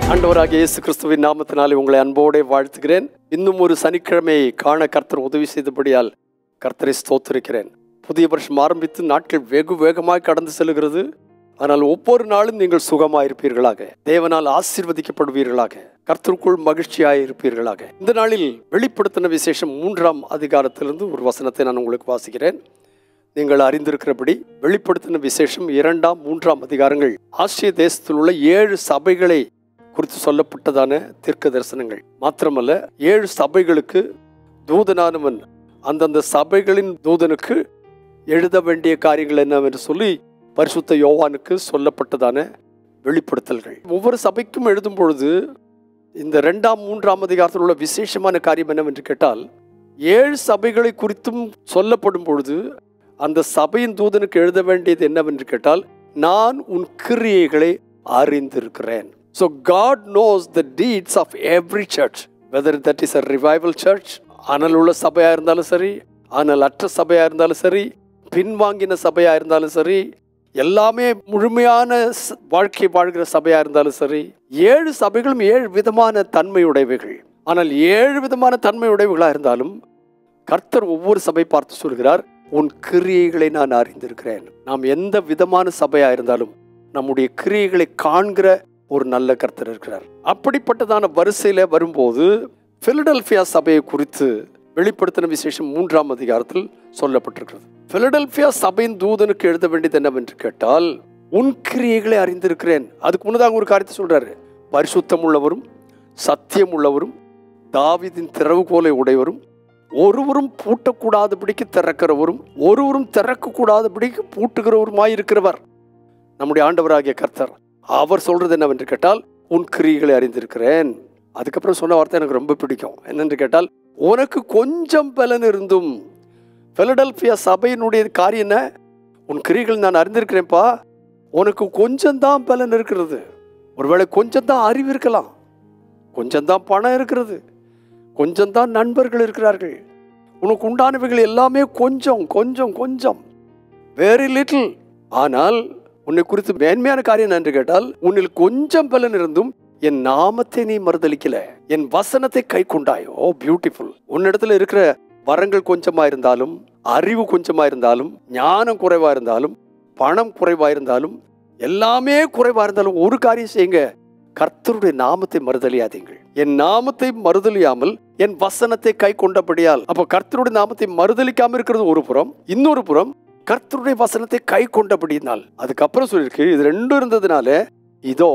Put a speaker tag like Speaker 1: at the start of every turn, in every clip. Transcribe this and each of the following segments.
Speaker 1: ஆண்டவராகிய இயேசு கிறிஸ்துவின் நாமத்தினாலே உங்களை அன்போടെ வாழ்த்துகிறேன் இன்னும் ஒரு சனிக்கிழமையை காண கர்த்தர் உதவி செய்தபடியால் கர்த்தரை ஸ்தோத்திருக்கிறேன் புதிய வருஷம் ஆரம்பித்து நாட்கள் வெகு வேகமாய் கடந்து செல்கிறது ஆனால் ஒவ்வொரு நாளும் நீங்கள் சுகமாய் இருப்பீர்களாக தேவனால் ஆசீர்வதிக்கப்படுவீர்களாக கர்த்தருக்குள் மகிழ்ச்சியாய் இருப்பீர்களாக இந்த நாளில் வெளிப்படுத்தின விசேஷம் மூன்றாம் அதிகாரத்திலிருந்து ஒரு வசனத்தை நான் உங்களுக்கு வாசிக்கிறேன் நீங்கள் அறிந்திருக்கிறபடி வெளிப்படுத்தின விசேஷம் இரண்டாம் மூன்றாம் அதிகாரங்கள் ஆசிய தேசத்தில் உள்ள ஏழு சபைகளை குறித்து சொல்லப்பட்டதான தீர்க்க தரிசனங்கள் மாத்திரமல்ல ஏழு சபைகளுக்கு தூதனானவன் அந்தந்த சபைகளின் தூதனுக்கு எழுத வேண்டிய காரியங்கள் என்னவென்று சொல்லி பரிசுத்த யோவானுக்கு சொல்லப்பட்டதான வெளிப்படுத்தல்கள் ஒவ்வொரு சபைக்கும் எழுதும் பொழுது இந்த ரெண்டாம் மூன்றாம் அதிகாரத்தில் உள்ள விசேஷமான காரியம் என்னவென்று கேட்டால் ஏழு சபைகளை குறித்தும் சொல்லப்படும் பொழுது அந்த சபையின் தூதனுக்கு எழுத வேண்டியது என்னவென்று கேட்டால் நான் உன் கிரியைகளை அறிந்திருக்கிறேன் so God knows the deeds of every church whether that is a revival church அனல் உள்ள சபையாக இருந்தாலும் சரி அனல் அற்ற சபையாக இருந்தாலும் சரி பின்வாங்கின சபையாக இருந்தாலும் சரி எல்லாமே முழுமையான ச- வாழ்க்கை வாழ்கிற சபையாக இருந்தாலும் சரி ஏழு சபைகளும் ஏழு விதமான தன்மையுடையவைகள் ஆனால் ஏழு விதமான தன்மையுடையவைகளாக இருந்தாலும் கர்த்தர் ஒவ்வொரு சபை பார்த்து சொல்கிறார் உன் கிரியைகளை நான் அறிந்திருக்கிறேன் நாம் எந்த விதமான சபையா இருந்தாலும் நம்முடைய கிரியைகளை காண்கிற ஒரு நல்ல கர்த்தர் இருக்கிறார் அப்படிப்பட்டதான வரிசையில வரும்போது பிலடெல்பியா சபையை குறித்து வெளிப்படுத்தின விசேஷம் மூன்றாம் அதிகாரத்தில் சொல்லப்பட்டிருக்கிறது பிலடெல்பியா சபையின் தூதனுக்கு எழுத வேண்டியது என்னவென்று கேட்டால் உன் கிரியைகளை அறிந்திருக்கிறேன் அதுக்கு முன்னதாக ஒரு காரியத்தை சொல்றாரு பரிசுத்தம் உள்ளவரும் சத்தியம் உள்ளவரும் தாவீதின் திறவுகோலை உடையவரும் ஒருவரும் பூட்டக்கூடாதபடிக்கு திறக்கிறவரும் ஒருவரும் திறக்கக்கூடாதபடிக்கு பூட்டுகிறவருமாய் இருக்கிறவர் நம்முடைய ஆண்டவராகிய கர்த்தர் அவர் சொல்றது என்னவென்று கேட்டால் உன் கிரியைகளை அறிந்திருக்கிறேன் அதுக்கப்புறம் சொன்ன வார்த்தை எனக்கு ரொம்ப பிடிக்கும் என்னென்று கேட்டால் உனக்கு கொஞ்சம் பலன் இருந்தும் பிலடெல்பியா சபையினுடைய காரியம் என்ன உன் கிரிகள் நான் அறிந்திருக்கிறேன்ப்பா உனக்கு கொஞ்சம்தான் பலன் இருக்கிறது ஒருவேளை கொஞ்சம்தான் அறிவு இருக்கலாம் கொஞ்சம்தான் பணம் இருக்கிறது கொஞ்சம்தான் நண்பர்கள் இருக்கிறார்கள் உனக்கு உண்டானவைகள் எல்லாமே கொஞ்சம் கொஞ்சம் கொஞ்சம் வெரி லிட்டில் ஆனால் உன்னை குறித்து மேன்மையான காரியம் என்று கேட்டால் உன்னில் கொஞ்சம் பலன் இருந்தும் என் நாமத்தை நீ மறுதலிக்கல என் வசனத்தை கை கொண்டாய் ஓ பியூட்டிஃபுல் உன்னிடத்துல இருக்கிற வரங்கள் கொஞ்சமா இருந்தாலும் அறிவு கொஞ்சமா இருந்தாலும் ஞானம் குறைவா இருந்தாலும் பணம் குறைவா இருந்தாலும் எல்லாமே குறைவா இருந்தாலும் ஒரு காரியம் செய்யுங்க கர்த்தருடைய நாமத்தை மறுதலியாதீங்கள் என் நாமத்தை மறுதலியாமல் என் வசனத்தை கை கொண்டபடியால் அப்ப கர்த்தருடைய நாமத்தை மறுதலிக்காம இருக்கிறது ஒரு புறம் இன்னொரு புறம் கர்த்தருடைய வசனத்தை கை கொண்டபடியினால் அதுக்கப்புறம் சொல்லியிருக்கு இது ரெண்டும் இருந்ததுனால இதோ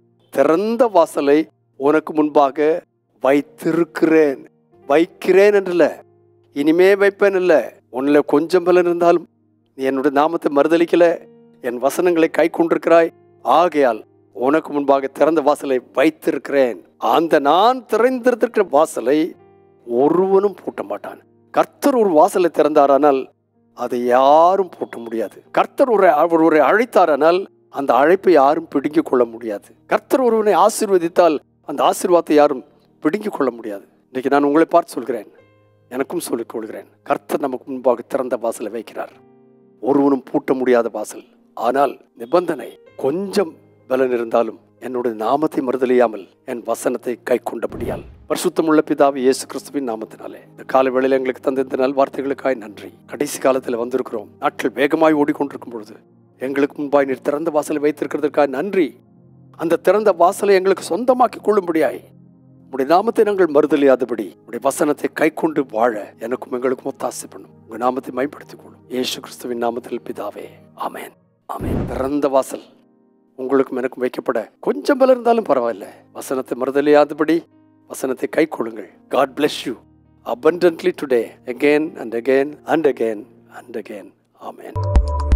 Speaker 1: திறந்த வாசலை உனக்கு முன்பாக வைத்திருக்கிறேன் வைக்கிறேன் என்றில்ல இனிமே வைப்பேன் இல்ல உன்னில கொஞ்சம் பலன் இருந்தாலும் நீ என்னுடைய நாமத்தை மறுதலிக்கல என் வசனங்களை கை கொண்டிருக்கிறாய் ஆகையால் உனக்கு முன்பாக திறந்த வாசலை வைத்திருக்கிறேன் அந்த நான் திறந்திருக்கிற வாசலை ஒருவனும் பூட்ட மாட்டான் கர்த்தர் ஒரு வாசலை திறந்தாரானால் அதை யாரும் பூட்ட முடியாது கர்த்தர் ஒரு அவர் ஒரு அழைத்தாரானால் அந்த அழைப்பை யாரும் பிடுங்கிக் கொள்ள முடியாது கர்த்தர் ஒருவனை ஆசீர்வதித்தால் அந்த ஆசீர்வாதத்தை யாரும் பிடுங்கிக் கொள்ள முடியாது இன்னைக்கு நான் உங்களை பார்த்து சொல்கிறேன் எனக்கும் சொல்லிக் கொள்கிறேன் கர்த்தர் நமக்கு முன்பாக திறந்த வாசலை வைக்கிறார் ஒருவனும் பூட்ட முடியாத வாசல் ஆனால் நிபந்தனை கொஞ்சம் பலன் இருந்தாலும் என்னுடைய நாமத்தை மறுதலியாமல் என் வசனத்தை கை கொண்டபடியால் பரிசுத்தமுள்ள பிதாவை இயேசு கிறிஸ்துவின் நாமத்தினாலே இந்த கால வேளையில் எங்களுக்கு தந்த இந்த நல் வார்த்தைகளுக்காய் நன்றி கடைசி காலத்தில் வந்திருக்கிறோம் நாட்கள் வேகமாய் ஓடிக்கொண்டிருக்கும் பொழுது எங்களுக்கு முன்பாய் நீர் திறந்த வாசலை வைத்திருக்கிறதற்காக நன்றி அந்த திறந்த வாசலை எங்களுக்கு சொந்தமாக்கி கொள்ளும்படியாய் உடைய நாமத்தை நாங்கள் மறுதலியாதபடி உடைய வசனத்தை கை கொண்டு வாழ எனக்கும் எங்களுக்கும் ஒத்தாசை பண்ணும் உங்க நாமத்தை மைப்படுத்திக் கொள்ளும் இயேசு கிறிஸ்துவின் நாமத்தில் பிதாவே ஆமென் ஆமென் திறந்த வாசல் உங்களுக்கும் எனக்கும் வைக்கப்பட கொஞ்சம் பல இருந்தாலும் பரவாயில்ல வசனத்தை மறுதலியாதபடி வசனத்தை கை கொள்ளுங்கள் God bless you abundantly today again and again and again and again amen